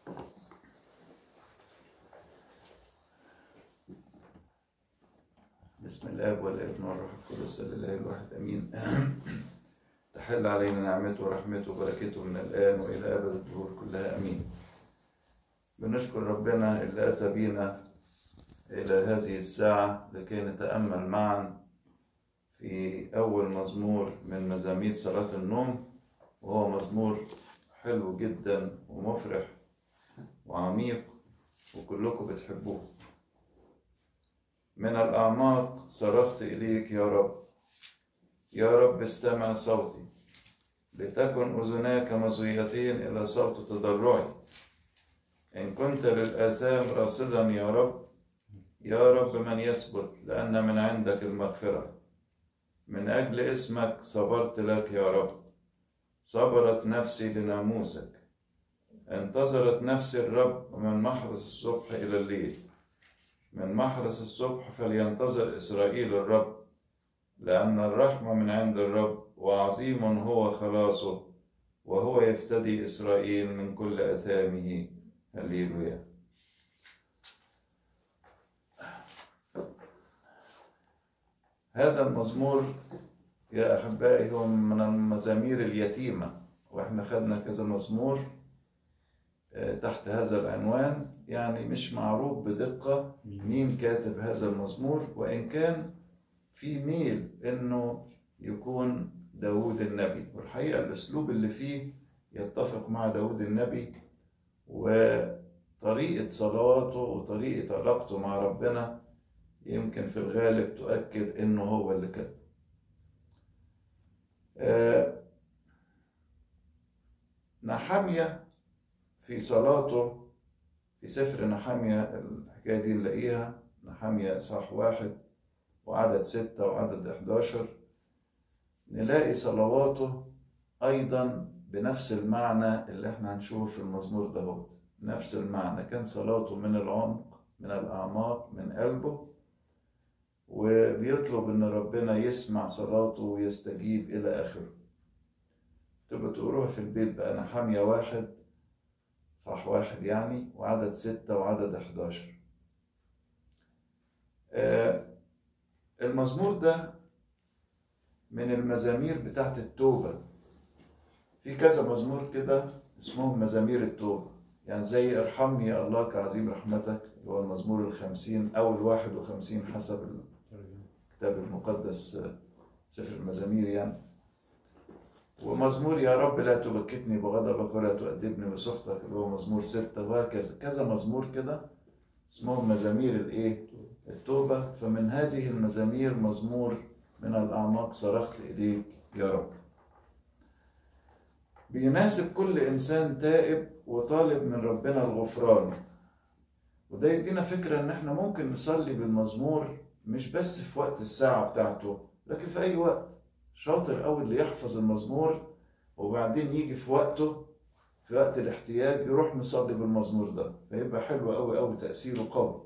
بسم الاب والابن والروح القدس الاله الواحد امين تحل علينا نعمته ورحمته وبركته من الان والى ابد الدهور كلها امين بنشكر ربنا اللي اتى بينا الى هذه الساعه لكي نتامل معا في اول مزمور من مزامير صلاه النوم وهو مزمور حلو جدا ومفرح وعميق وكلكم بتحبوه من الأعماق صرخت إليك يا رب يا رب استمع صوتي لتكن أذناك مزويتين إلى صوت تضرعي إن كنت للآثام راصدا يا رب يا رب من يثبت لأن من عندك المغفرة من أجل اسمك صبرت لك يا رب صبرت نفسي لناموسك انتظرت نفسي الرب من محرس الصبح إلى الليل من محرس الصبح فلينتظر إسرائيل الرب لأن الرحمة من عند الرب وعظيم هو خلاصه وهو يفتدي إسرائيل من كل أثامه هللويا هذا المزمور يا أحبائي هو من المزامير اليتيمة وإحنا خدنا كذا مزمور تحت هذا العنوان يعني مش معروف بدقة مين كاتب هذا المزمور وإن كان في ميل إنه يكون داود النبي والحقيقة الأسلوب اللي فيه يتفق مع داود النبي وطريقة صلواته وطريقة علاقته مع ربنا يمكن في الغالب تؤكد إنه هو اللي كتب آه نحمية في صلاته في سفر نحمية الحكاية دي نلاقيها نحمية إصحاح واحد وعدد ستة وعدد 11 نلاقي صلواته أيضا بنفس المعنى اللي احنا هنشوفه في المزمور دهوت نفس المعنى كان صلاته من العمق من الأعماق من قلبه وبيطلب إن ربنا يسمع صلاته ويستجيب إلى آخره تبقى تقروها في البيت بقى نحمية واحد صح واحد يعني وعدد ستة وعدد 11 آه المزمور ده من المزامير بتاعت التوبة في كذا مزمور كده اسمهم مزامير التوبة يعني زي ارحمني يا الله كعظيم رحمتك اللي هو المزمور الخمسين أو الواحد وخمسين حسب الكتاب المقدس سفر المزامير يعني ومزمور يا رب لا تبكتني بغضبك ولا تؤدبني بسخطك اللي هو مزمور ستة وهكذا كذا مزمور كده اسمهم مزامير الايه التوبة فمن هذه المزامير مزمور من الأعماق صرخت إليك يا رب بيناسب كل إنسان تائب وطالب من ربنا الغفران وده يدينا فكرة إن إحنا ممكن نصلي بالمزمور مش بس في وقت الساعة بتاعته لكن في أي وقت شاطر قوي اللي يحفظ المزمور وبعدين يجي في وقته في وقت الاحتياج يروح مصلي بالمزمور ده فيبقى حلو قوي قوي تأثيره قوي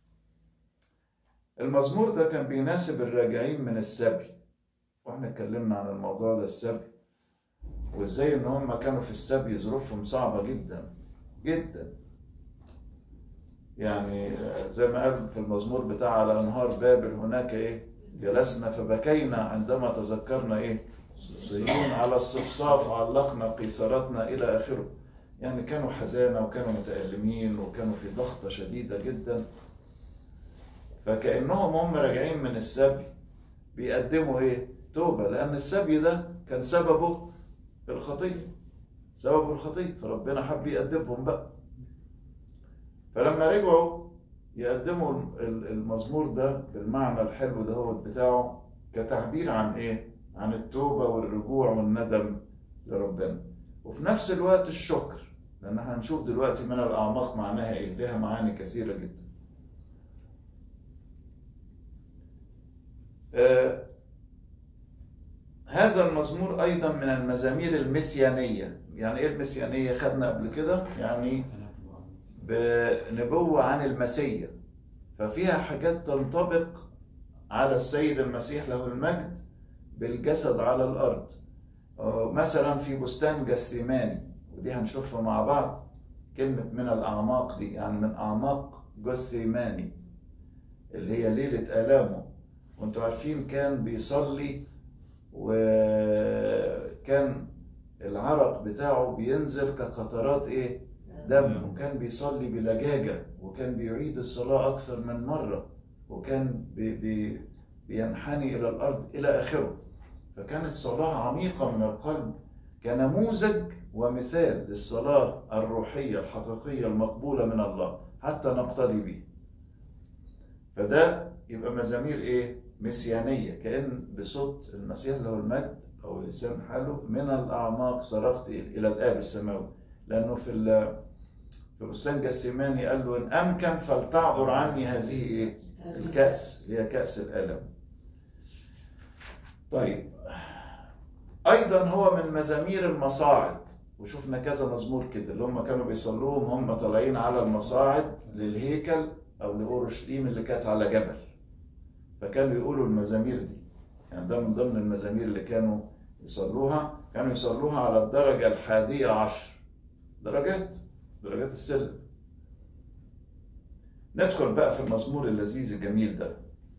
المزمور ده كان بيناسب الراجعين من السبي واحنا اتكلمنا عن الموضوع ده السبي وازاي ان هم كانوا في السبي ظروفهم صعبة جدا جدا يعني زي ما قال في المزمور بتاع على انهار بابل هناك ايه جلسنا فبكينا عندما تذكرنا ايه صيون على الصفصاف علقنا قيصرتنا الى اخره يعني كانوا حزانه وكانوا متألمين وكانوا في ضغطه شديده جدا فكأنهم هم راجعين من السبي بيقدموا ايه توبه لان السبي ده كان سببه الخطيه سببه الخطيه فربنا حب يأدبهم بقى فلما رجعوا يقدموا المزمور ده بالمعنى الحلو ده هو بتاعه كتعبير عن ايه؟ عن التوبة والرجوع والندم لربنا وفي نفس الوقت الشكر لأن هنشوف دلوقتي من الأعماق معناها ايه لها معاني كثيرة جدا آه هذا المزمور أيضا من المزامير المسيانية يعني ايه المسيانية خدنا قبل كده يعني بنبوة عن المسيح ففيها حاجات تنطبق على السيد المسيح له المجد بالجسد على الأرض مثلا في بستان جثيماني ودي هنشوفها مع بعض كلمة من الأعماق دي يعني من أعماق جثيماني اللي هي ليلة آلامه وانتوا عارفين كان بيصلي وكان العرق بتاعه بينزل كقطرات ايه دم وكان بيصلي بلجاجة وكان بيعيد الصلاة أكثر من مرة وكان بي بي بينحني إلى الأرض إلى آخره فكانت صلاة عميقة من القلب كنموذج ومثال للصلاة الروحية الحقيقية المقبولة من الله حتى نقتدي به فده يبقى مزامير ايه مسيانية كأن بصوت المسيح له المجد أو لسان حاله من الأعماق صرخت إلى الآب السماوي لأنه في في بستان جسيماني قال له إن أمكن فلتعبر عني هذه إيه؟ الكأس هي كأس الألم. طيب أيضا هو من مزامير المصاعد وشفنا كذا مزمور كده اللي هم كانوا بيصلوهم هم طالعين على المصاعد للهيكل أو لأورشليم اللي كانت على جبل. فكانوا يقولوا المزامير دي يعني ده من ضمن المزامير اللي كانوا يصلوها كانوا يصلوها على الدرجة الحادية عشر درجات درجات السلم ندخل بقى في المزمور اللذيذ الجميل ده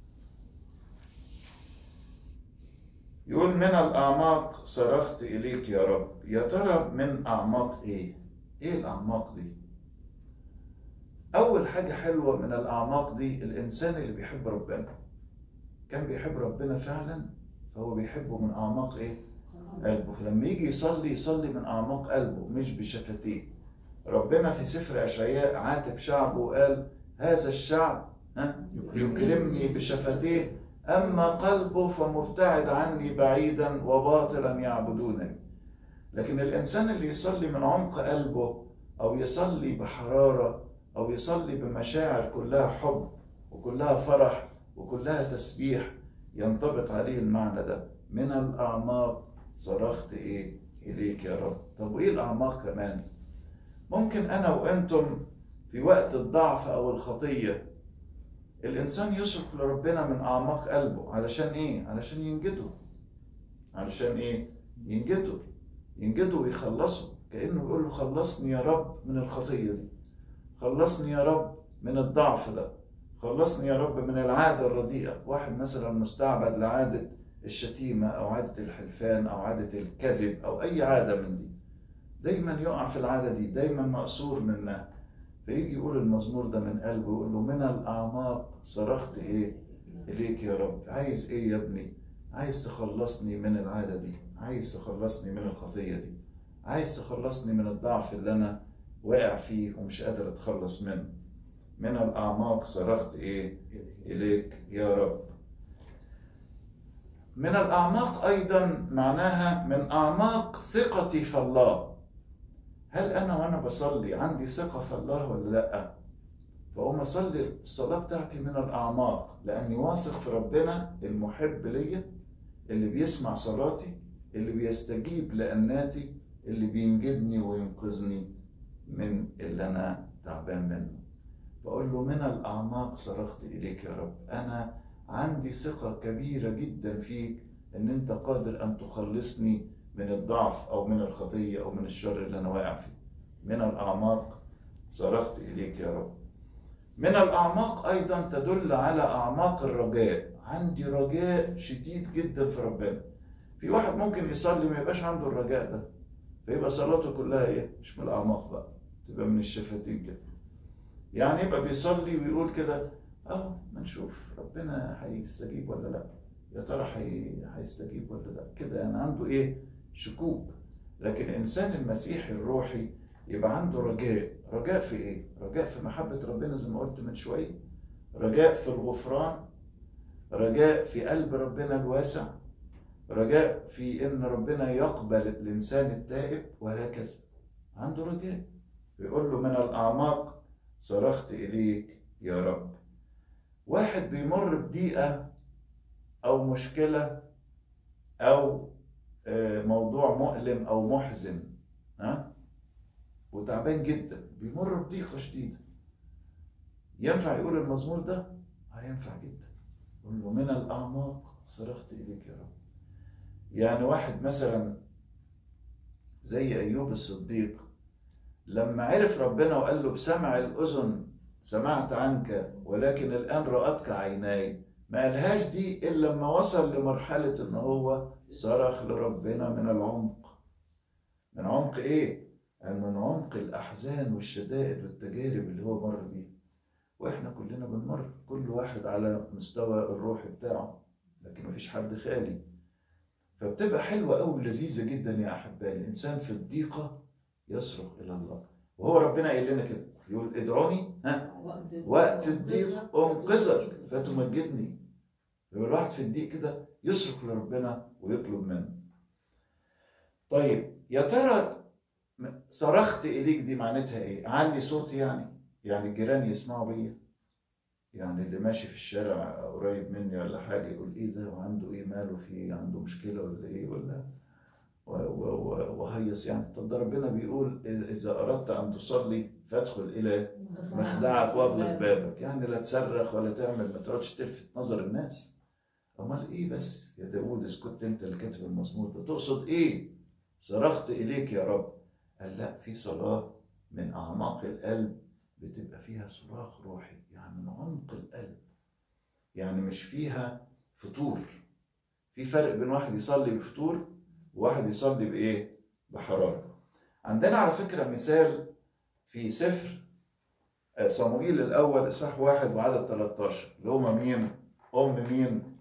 يقول من الأعماق صرخت إليك يا رب يا ترى من أعماق إيه؟ إيه الأعماق دي؟ أول حاجة حلوة من الأعماق دي الإنسان اللي بيحب ربنا كان بيحب ربنا فعلا فهو بيحبه من أعماق إيه؟ قلبه فلما يجي يصلي يصلي من أعماق قلبه مش بشفتيه ربنا في سفر أشعياء عاتب شعبه وقال هذا الشعب ها يكرمني بشفتيه أما قلبه فمبتعد عني بعيدا وباطلا يعبدونني لكن الإنسان اللي يصلي من عمق قلبه أو يصلي بحرارة أو يصلي بمشاعر كلها حب وكلها فرح وكلها تسبيح ينطبق عليه المعنى ده من الأعماق صرخت إيه إليك يا رب طب وإيه الأعماق كمان ممكن أنا وأنتم في وقت الضعف أو الخطية الإنسان يصرخ لربنا من أعماق قلبه علشان إيه؟ علشان ينجده علشان إيه؟ ينجده ينجده ويخلصه كأنه بيقول له خلصني يا رب من الخطية دي خلصني يا رب من الضعف ده خلصني يا رب من العادة الرديئة واحد مثلا مستعبد لعادة الشتيمة أو عادة الحلفان أو عادة الكذب أو أي عادة من دي دايما يقع في العادة دي دايما مأسور منها فيجي يقول المزمور ده من قلبه يقول له من الأعماق صرخت إيه إليك يا رب عايز إيه يا ابني عايز تخلصني من العادة دي عايز تخلصني من الخطية دي عايز تخلصني من الضعف اللي أنا واقع فيه ومش قادر أتخلص منه من الأعماق صرخت إيه إليك يا رب من الأعماق أيضا معناها من أعماق ثقتي في الله هل أنا وأنا بصلي عندي ثقة في الله ولا لأ؟ فأقوم أصلي الصلاة بتاعتي من الأعماق لأني واثق في ربنا المحب ليا اللي بيسمع صلاتي اللي بيستجيب لأناتي اللي بينجدني وينقذني من اللي أنا تعبان منه بقول له من الأعماق صرخت إليك يا رب أنا عندي ثقة كبيرة جدا فيك إن أنت قادر أن تخلصني من الضعف أو من الخطية أو من الشر اللي أنا واقع فيه من الأعماق صرخت إليك يا رب من الأعماق أيضا تدل على أعماق الرجاء عندي رجاء شديد جدا في ربنا في واحد ممكن يصلي ما يبقاش عنده الرجاء ده فيبقى صلاته كلها ايه مش من الاعماق بقى تبقى من الشفتين كده يعني يبقى بيصلي ويقول كده اه ما نشوف ربنا هيستجيب ولا لا يا ترى هيستجيب ولا لا كده يعني عنده ايه شكوك لكن الانسان المسيحي الروحي يبقى عنده رجاء رجاء في ايه رجاء في محبة ربنا زي ما قلت من شوية رجاء في الغفران رجاء في قلب ربنا الواسع رجاء في ان ربنا يقبل الانسان التائب وهكذا عنده رجاء بيقول له من الاعماق صرخت اليك يا رب واحد بيمر بضيقه او مشكله او موضوع مؤلم او محزن ها وتعبان جدا بيمر بضيقه شديده ينفع يقول المزمور ده؟ هينفع جدا يقول له من الاعماق صرخت اليك يا رب يعني واحد مثلا زي ايوب الصديق لما عرف ربنا وقال له بسمع الأذن سمعت عنك ولكن الآن رأتك عيناي ما قالهاش دي إلا لما وصل لمرحلة إن هو صرخ لربنا من العمق من عمق إيه؟ يعني من عمق الأحزان والشدائد والتجارب اللي هو مر بيها وإحنا كلنا بنمر كل واحد على مستوى الروح بتاعه لكن مفيش حد خالي فبتبقى حلوة أوي لذيذة جدا يا أحبائي الإنسان في الضيقة يصرخ إلى الله وهو ربنا قايل لنا كده يقول ادعوني ها وقت الضيق انقذك فتمجدني يبقى الواحد في الضيق كده يصرخ لربنا ويطلب منه طيب يا ترى صرخت اليك دي معناتها ايه اعلي صوتي يعني يعني الجيران يسمعوا بيا يعني اللي ماشي في الشارع قريب مني ولا حاجه يقول ايه ده وعنده ايه ماله في عنده مشكله ولا ايه ولا وهيص يعني طب ده ربنا بيقول اذا اردت ان تصلي فادخل الى مخدعك واغلق بابك يعني لا تصرخ ولا تعمل ما تقعدش تلفت نظر الناس امال ايه بس يا داوود اذا كنت انت اللي كاتب المزمور ده تقصد ايه صرخت اليك يا رب قال لا في صلاه من اعماق القلب بتبقى فيها صراخ روحي يعني من عمق القلب يعني مش فيها فتور في فرق بين واحد يصلي بفتور وواحد يصلي بايه بحراره عندنا على فكره مثال في سفر صموئيل الاول اصحاح واحد وعدد 13 اللي هما مين ام مين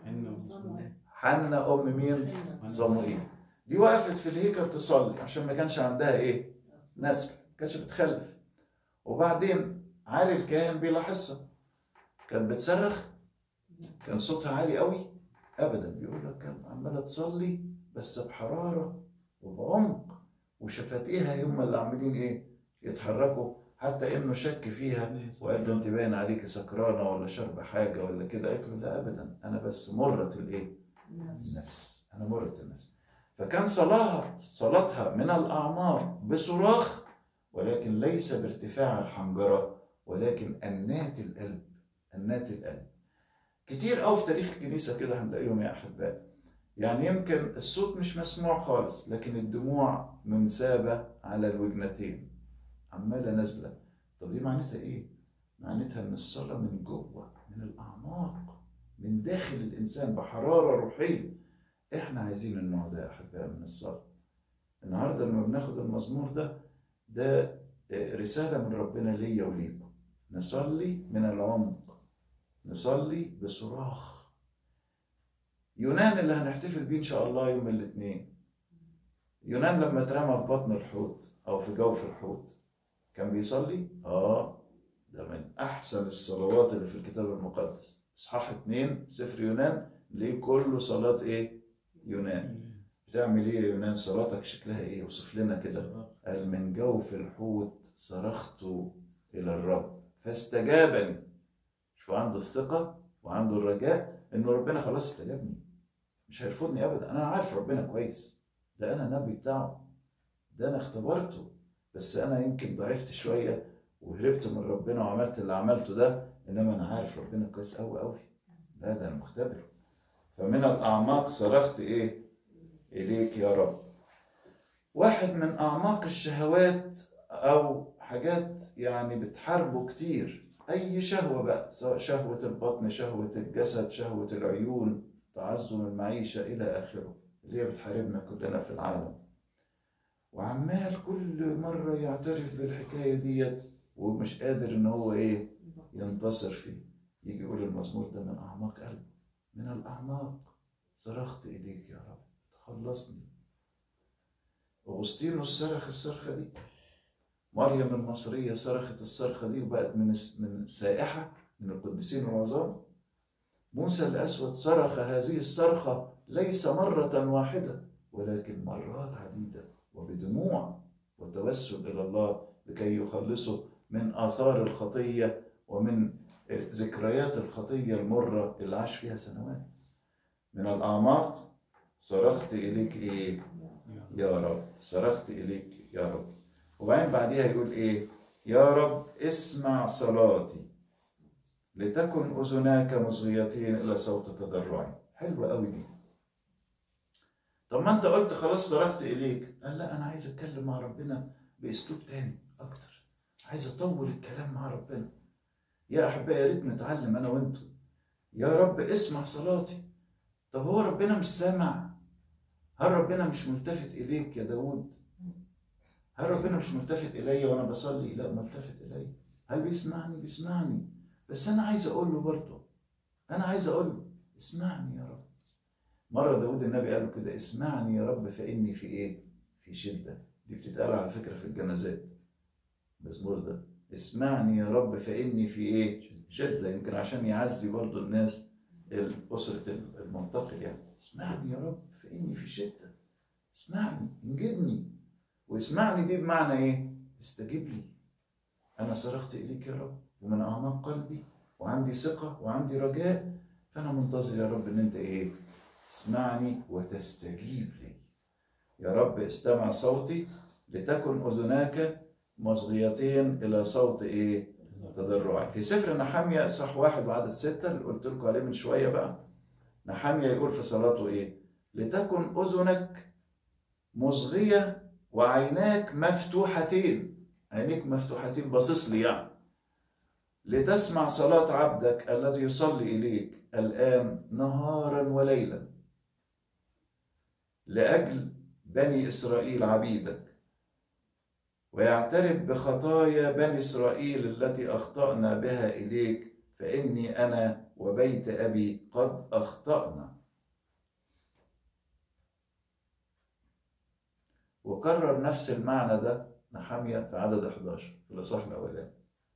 حنا ام مين صموئيل دي وقفت في الهيكل تصلي عشان ما كانش عندها ايه نسل ما كانتش بتخلف وبعدين علي الكاهن بيلاحظها كانت بتصرخ كان صوتها عالي قوي ابدا بيقول لك كان عماله تصلي بس بحراره وبعمق وشفتيها هم اللي عاملين ايه يتحركوا حتى انه شك فيها وقال له انت باين عليك سكرانه ولا شرب حاجه ولا كده قالت له لا ابدا انا بس مرت الايه النفس انا مرت النفس فكان صلاها صلاتها من الاعماق بصراخ ولكن ليس بارتفاع الحنجره ولكن انات القلب انات القلب كتير قوي في تاريخ الكنيسه كده هنلاقيهم يا احبائي يعني يمكن الصوت مش مسموع خالص لكن الدموع منسابه على الوجنتين عماله نازله طب دي معناتها ايه معناتها ان الصلاه من جوه من الاعماق من داخل الانسان بحراره روحيه احنا عايزين النوع ده يا احبائي من الصلاه النهارده لما بناخد المزمور ده ده رساله من ربنا ليا وليكم نصلي من العمق نصلي بصراخ يونان اللي هنحتفل بيه ان شاء الله يوم الاثنين يونان لما اترمى في بطن الحوت او في جوف الحوت كان بيصلي اه ده من احسن الصلوات اللي في الكتاب المقدس اصحاح اتنين سفر يونان ليه كله صلاة ايه يونان بتعمل ايه يا يونان صلاتك شكلها ايه وصف لنا كده قال من جوف الحوت صرخت الى الرب فاستجابني شوف عنده الثقة وعنده الرجاء انه ربنا خلاص استجابني مش هيرفضني ابدا انا عارف ربنا كويس ده انا النبي بتاعه ده انا اختبرته بس انا يمكن ضعفت شويه وهربت من ربنا وعملت اللي عملته ده انما انا عارف ربنا كويس قوي قوي لا ده انا مختبره فمن الاعماق صرخت ايه اليك يا رب واحد من اعماق الشهوات او حاجات يعني بتحاربه كتير اي شهوه بقى سواء شهوه البطن شهوه الجسد شهوه العيون تعظم المعيشه الى اخره اللي هي بتحاربنا كلنا في العالم وعمال كل مرة يعترف بالحكاية ديت ومش قادر ان هو ايه ينتصر فيه يجي يقول المزمور ده من اعماق قلبه من الاعماق صرخت اليك يا رب تخلصني اغسطينوس صرخ الصرخة دي مريم المصرية صرخت الصرخة دي وبقت من من سائحة من القديسين العظام موسى الأسود صرخ هذه الصرخة ليس مرة واحدة ولكن مرات عديدة وبدموع وتوسل الى الله لكي يخلصه من اثار الخطيه ومن ذكريات الخطيه المره اللي عاش فيها سنوات من الاعماق صرخت اليك ايه يا رب صرخت اليك يا رب وبعدين بعديها يقول ايه يا رب اسمع صلاتي لتكن اذناك مصغيتين الى صوت تضرعي حلوه قوي دي طب ما انت قلت خلاص صرخت اليك قال لا انا عايز اتكلم مع ربنا باسلوب تاني اكتر عايز اطول الكلام مع ربنا يا احبائي يا ريت نتعلم انا وانتم يا رب اسمع صلاتي طب هو ربنا مش سامع هل ربنا مش ملتفت اليك يا داود هل ربنا مش ملتفت الي وانا بصلي لا ملتفت الي هل بيسمعني بيسمعني بس انا عايز اقول له برضه انا عايز اقول له اسمعني يا رب مره داود النبي قال له كده اسمعني يا رب فاني في ايه في شده دي بتتقال على فكره في الجنازات المزمور ده اسمعني يا رب فاني في ايه شده يمكن عشان يعزي برضه الناس الأسرة المنتقل يعني اسمعني يا رب فإني في شدة اسمعني انجدني واسمعني دي بمعنى ايه استجيب لي انا صرخت اليك يا رب ومن اعماق قلبي وعندي ثقة وعندي رجاء فانا منتظر يا رب ان انت ايه تسمعني وتستجيب لي يا رب استمع صوتي لتكن اذناك مصغيتين الى صوت ايه تضرعي في سفر نحامية صح واحد وعدد ستة اللي قلت لكم عليه من شوية بقى نحامية يقول في صلاته ايه لتكن اذنك مصغية وعيناك مفتوحتين عينيك مفتوحتين باصص لي يعني لتسمع صلاة عبدك الذي يصلي إليك الآن نهارا وليلا لأجل بني إسرائيل عبيدك ويعترف بخطايا بني إسرائيل التي أخطأنا بها إليك فإني أنا وبيت أبي قد أخطأنا وكرر نفس المعنى ده نحمية في عدد 11 في الإصحاح الأولاني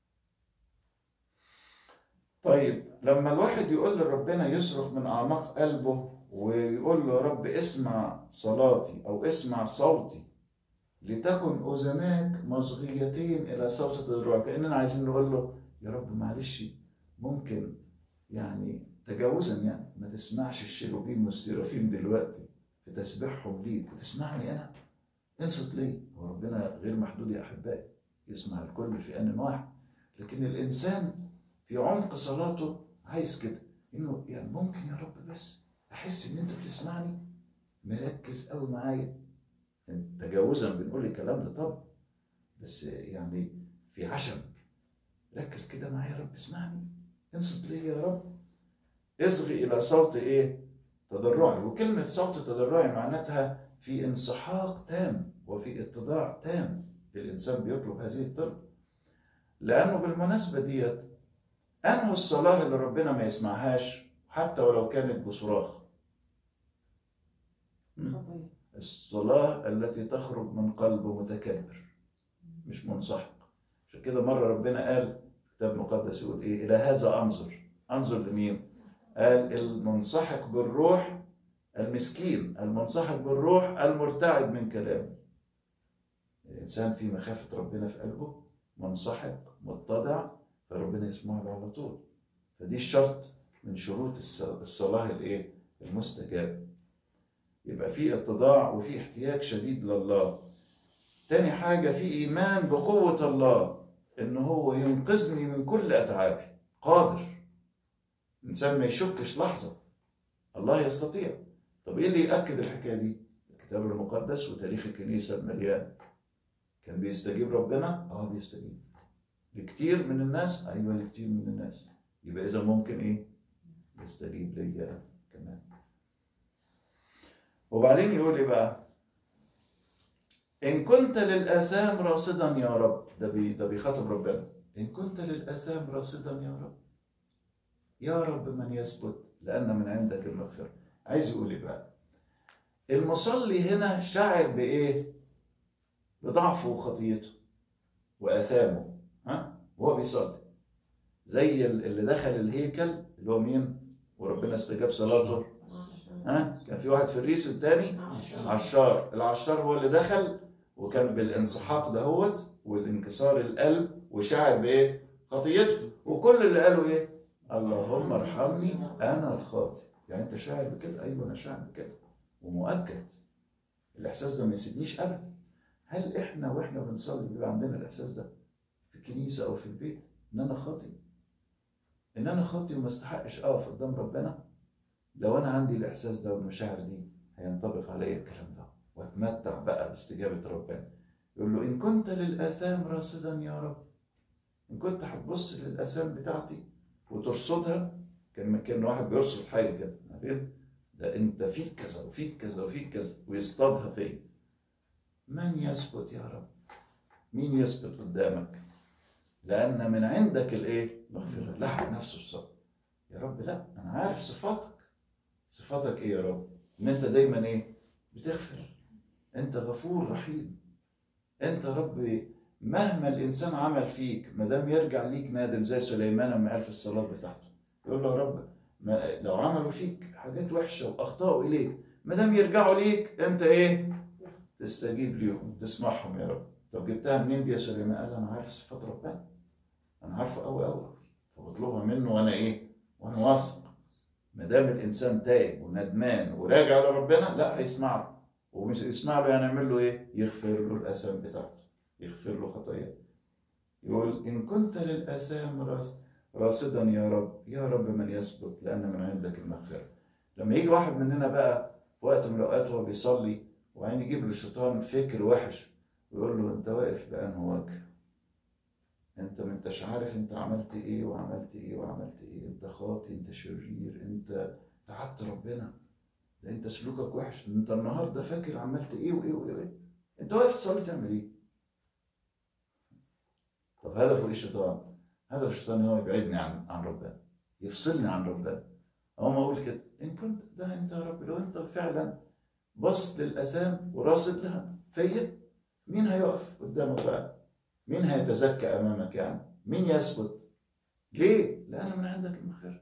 طيب لما الواحد يقول لربنا يصرخ من أعماق قلبه ويقول له يا رب اسمع صلاتي أو اسمع صوتي لتكن أذناك مصغيتين إلى صوت التضرع كأننا عايزين نقول له يا رب معلش ممكن يعني تجاوزا يعني ما تسمعش الشيروبين والسيرافين دلوقتي في تسبيحهم ليك وتسمعني أنا انصت ليه؟ هو ربنا غير محدود يا أحبائي يسمع الكل في آن واحد لكن الإنسان في عمق صلاته عايز كده إنه يعني ممكن يا رب بس أحس إن أنت بتسمعني مركز قوي معايا تجاوزا بنقول الكلام ده طبعا بس يعني في عشم ركز كده معايا يا رب اسمعني انصت ليه يا رب اصغي الى صوت ايه تضرعي وكلمة صوت تضرعي معناتها في انسحاق تام وفي اتضاع تام الانسان بيطلب هذه الطلب لانه بالمناسبة ديت انه الصلاة اللي ربنا ما يسمعهاش حتى ولو كانت بصراخ الصلاة التي تخرج من قلب متكبر مش منسحق عشان كده مرة ربنا قال كتاب مقدس يقول ايه الى هذا انظر انظر لمين قال المنسحق بالروح المسكين المنسحق بالروح المرتعد من كلامه الانسان في مخافة ربنا في قلبه منسحق متضع فربنا يسمع له على طول فدي الشرط من شروط الصلاة الايه المستجابة يبقى في اتضاع وفي احتياج شديد لله تاني حاجة في إيمان بقوة الله إن هو ينقذني من كل أتعابي قادر الإنسان ما يشكش لحظة الله يستطيع طب إيه اللي يأكد الحكاية دي؟ الكتاب المقدس وتاريخ الكنيسة المليان كان بيستجيب ربنا؟ آه بيستجيب لكتير من الناس؟ أيوه لكتير من الناس يبقى إذا ممكن إيه؟ يستجيب ليا كمان وبعدين يقول ايه بقى ان كنت للاثام راصدا يا رب ده بي ده بيخاطب ربنا ان كنت للاثام راصدا يا رب يا رب من يثبت لان من عندك المغفره عايز يقول ايه بقى المصلي هنا شاعر بايه بضعفه وخطيته واثامه ها وهو بيصلي زي اللي دخل الهيكل اللي هو مين وربنا استجاب صلاته ها كان في واحد فريسي والتاني عشار العشار هو اللي دخل وكان بالانسحاق دهوت والانكسار القلب وشاعر بايه خطيته وكل اللي قالوا ايه اللهم ارحمني انا الخاطئ يعني انت شاعر بكده ايوه انا شاعر بكده ومؤكد الاحساس ده ما يسيبنيش ابدا هل احنا واحنا بنصلي بيبقى عندنا الاحساس ده في الكنيسه او في البيت ان انا خاطئ ان انا خاطئ وما استحقش اقف قدام ربنا لو انا عندي الاحساس ده والمشاعر دي هينطبق عليا الكلام ده واتمتع بقى باستجابه ربنا يقول له إن كنت للآثام راصدا يا رب إن كنت هتبص للآثام بتاعتي وترصدها كان كان واحد بيرصد حاجة كده عارفين؟ ده أنت فيك كذا وفيك كذا وفيك كذا ويصطادها فيا من يثبت يا رب؟ مين يثبت قدامك؟ لأن من عندك الإيه؟ مغفرة لحق نفسه الصبر يا رب لا أنا عارف صفاتك صفاتك إيه يا رب؟ إن أنت دايما إيه؟ بتغفر أنت غفور رحيم أنت رب مهما الإنسان عمل فيك ما دام يرجع ليك نادم زي سليمان لما قال في الصلاة بتاعته يقول له يا رب ما لو عملوا فيك حاجات وحشة وأخطأوا إليك ما دام يرجعوا ليك أنت إيه؟ تستجيب ليهم تسمعهم يا رب طب جبتها منين دي يا سليمان؟ قال أنا عارف صفات ربنا أنا عارفه أوي أوي فبطلبها منه وأنا إيه؟ وأنا واثق ما دام الإنسان تايب وندمان وراجع لربنا لا هيسمع له ومش يسمع له يعني يعمل له إيه؟ يغفر له الآثام بتاعته يغفر له خطاياه يقول إن كنت للآثام راس راصدا يا رب يا رب من يثبت لأن من عندك المغفرة لما يجي واحد مننا بقى في وقت من الأوقات وهو بيصلي وبعدين يجيب له الشيطان فكر وحش ويقول له أنت واقف بأنه وجه أنت ما أنتش عارف أنت عملت إيه وعملت إيه وعملت إيه أنت خاطي أنت شرير أنت تعبت ربنا ده أنت سلوكك وحش أنت النهاردة فاكر عملت إيه وإيه وإيه, وإيه. أنت واقف تصلي تعمل إيه؟ طب هدفه ايه الشيطان؟ هدف الشيطان هو يبعدني عن عن ربنا يفصلني عن ربنا اول ما اقول كده ان كنت ده انت يا رب لو انت فعلا بص للاثام وراصد لها فيا مين هيقف قدامك بقى؟ مين هيتزكى امامك يعني؟ مين يثبت؟ ليه؟ لان من عندك المغفره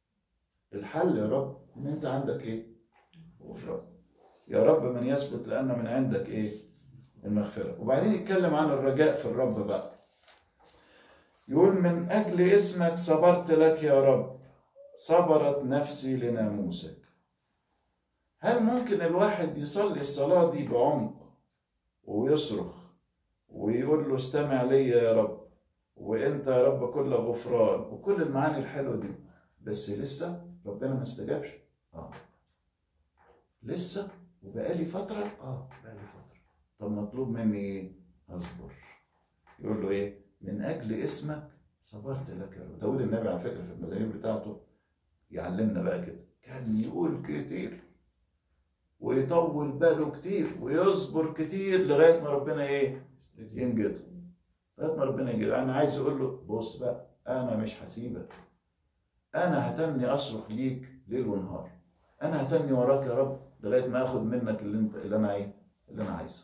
الحل يا رب ان انت عندك ايه؟ غفران يا رب من يثبت لان من عندك ايه؟ المغفره وبعدين يتكلم عن الرجاء في الرب بقى يقول من أجل اسمك صبرت لك يا رب صبرت نفسي لناموسك هل ممكن الواحد يصلي الصلاة دي بعمق ويصرخ ويقول له استمع لي يا رب وانت يا رب كل غفران وكل المعاني الحلوة دي بس لسه ربنا ما استجابش اه لسه وبقالي فترة اه بقالي فترة طب مطلوب مني ايه اصبر يقول له ايه من اجل اسمك صبرت لك يا رب داود النبي على فكره في المزامير بتاعته يعلمنا بقى كده كان يقول كتير ويطول باله كتير ويصبر كتير لغايه ما ربنا ايه ينجده لغايه ما ربنا ينجده انا عايز اقول له بص بقى انا مش هسيبك انا هتني اصرخ ليك ليل ونهار انا هتني وراك يا رب لغايه ما اخد منك اللي انت اللي انا ايه اللي انا عايزه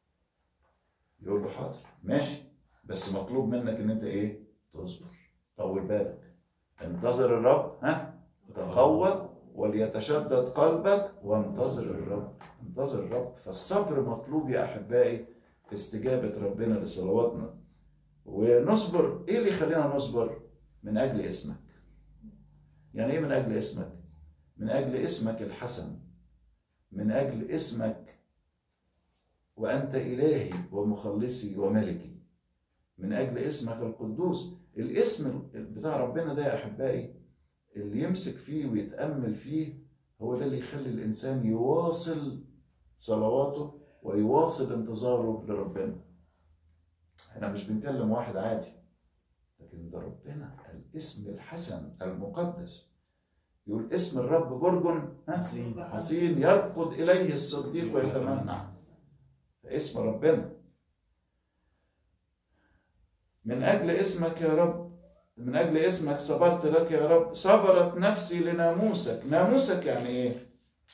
يقول له حاضر ماشي بس مطلوب منك ان انت ايه تصبر طول بالك انتظر الرب ها تقوى وليتشدد قلبك وانتظر الرب انتظر الرب فالصبر مطلوب يا احبائي في استجابه ربنا لصلواتنا ونصبر ايه اللي يخلينا نصبر من اجل اسمك يعني ايه من اجل اسمك من اجل اسمك الحسن من اجل اسمك وانت الهي ومخلصي وملكي من اجل اسمك القدوس الاسم بتاع ربنا ده يا احبائي اللي يمسك فيه ويتامل فيه هو ده اللي يخلي الانسان يواصل صلواته ويواصل انتظاره لربنا احنا مش بنكلم واحد عادي لكن ده ربنا الاسم الحسن المقدس يقول اسم الرب برج حصين يرقد اليه الصديق ويتمنع اسم ربنا من أجل اسمك يا رب من أجل اسمك صبرت لك يا رب صبرت نفسي لناموسك ناموسك يعني إيه؟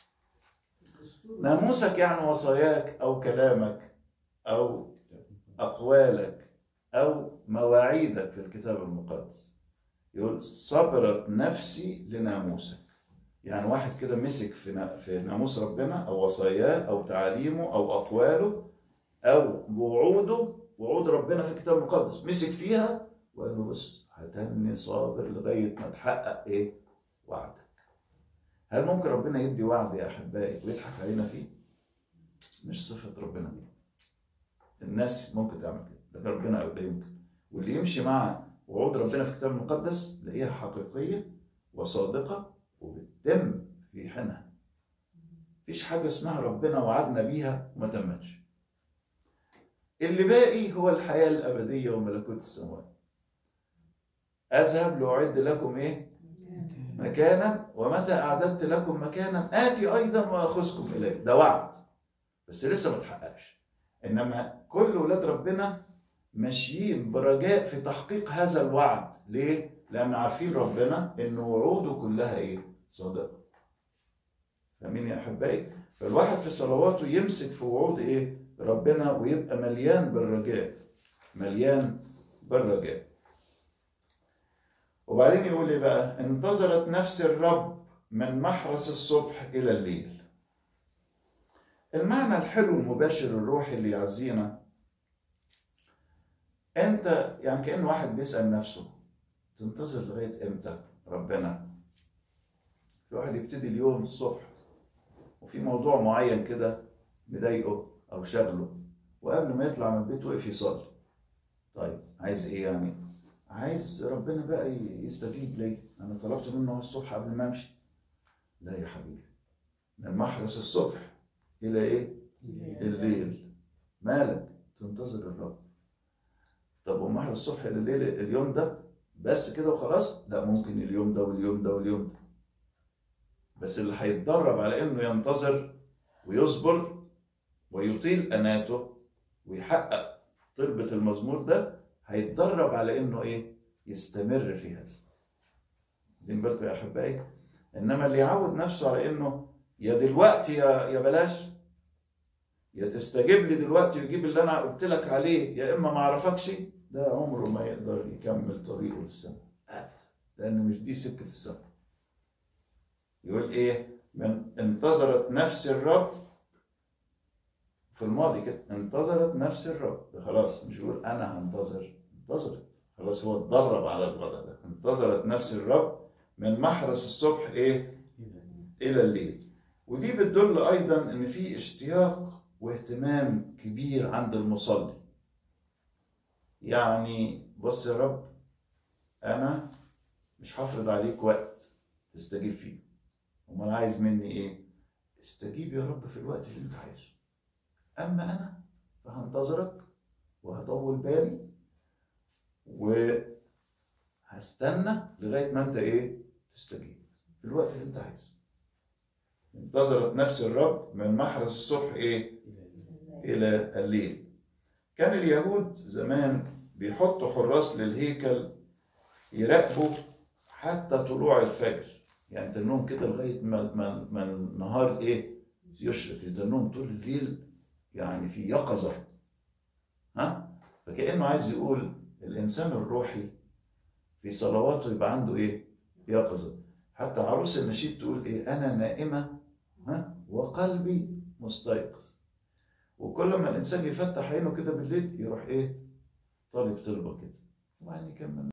ناموسك يعني وصاياك أو كلامك أو أقوالك أو مواعيدك في الكتاب المقدس يقول صبرت نفسي لناموسك يعني واحد كده مسك في في ناموس ربنا أو وصاياه أو تعاليمه أو أقواله أو وعوده وعود ربنا في الكتاب المقدس مسك فيها وقال له بص هتني صابر لغايه ما تحقق ايه؟ وعدك. هل ممكن ربنا يدي وعد يا احبائي ويضحك علينا فيه؟ مش صفه ربنا دي. الناس ممكن تعمل كده لكن ربنا لا يمكن. واللي يمشي مع وعود ربنا في الكتاب المقدس تلاقيها حقيقيه وصادقه وبتتم في حينها. مفيش حاجه اسمها ربنا وعدنا بيها وما تمتش. اللي باقي هو الحياة الأبدية وملكوت السماوات أذهب لأعد لكم إيه مكانا ومتى أعددت لكم مكانا آتي أيضا وأخذكم إليه ده وعد بس لسه ما اتحققش إنما كل ولاد ربنا ماشيين برجاء في تحقيق هذا الوعد ليه؟ لأن عارفين ربنا إن وعوده كلها إيه؟ صادقة فاهمين يا أحبائي؟ فالواحد في صلواته يمسك في وعود إيه؟ ربنا ويبقى مليان بالرجاء مليان بالرجاء وبعدين يقول ايه بقى انتظرت نفس الرب من محرس الصبح الى الليل المعنى الحلو المباشر الروحي اللي يعزينا انت يعني كأن واحد بيسأل نفسه تنتظر لغاية امتى ربنا في واحد يبتدي اليوم الصبح وفي موضوع معين كده مضايقه او شغله وقبل ما يطلع من البيت وقف يصلي طيب عايز ايه يعني عايز ربنا بقى يستجيب لي انا طلبت منه الصبح قبل ما امشي لا يا حبيبي من محرس الصبح الى ايه الليل مالك تنتظر الرب طب ومحرس الصبح الى الليل اليوم ده بس كده وخلاص لا ممكن اليوم ده واليوم ده واليوم ده بس اللي هيتدرب على انه ينتظر ويصبر ويطيل اناته ويحقق طلبة المزمور ده هيتدرب على انه ايه يستمر في هذا واخدين بالكم يا احبائي انما اللي يعود نفسه على انه يا دلوقتي يا يا بلاش يا تستجيب لي دلوقتي ويجيب اللي انا قلت لك عليه يا اما ما اعرفكش ده عمره ما يقدر يكمل طريقه للسماء لان مش دي سكه السماء يقول ايه من انتظرت نفس الرب في الماضي كده انتظرت نفس الرب ده خلاص مش يقول انا هنتظر انتظرت خلاص هو اتدرب على الوضع ده انتظرت نفس الرب من محرس الصبح ايه الى الليل ودي بتدل ايضا ان في اشتياق واهتمام كبير عند المصلي يعني بص يا رب انا مش هفرض عليك وقت تستجيب فيه امال عايز مني ايه استجيب يا رب في الوقت اللي انت عايزه اما انا فهنتظرك وهطول بالي وهستنى لغايه ما انت ايه تستجيب في الوقت اللي انت عايزه انتظرت نفس الرب من محرس الصبح ايه الى الليل كان اليهود زمان بيحطوا حراس للهيكل يراقبوا حتى طلوع الفجر يعني تنهم كده لغايه ما ما ما النهار ايه يشرق يتنهم طول الليل يعني في يقظه ها فكانه عايز يقول الانسان الروحي في صلواته يبقى عنده ايه يقظه حتى عروس النشيد تقول ايه انا نائمه ها وقلبي مستيقظ وكل ما الانسان يفتح عينه كده بالليل يروح ايه طالب طلبه كده وبعدين يكمل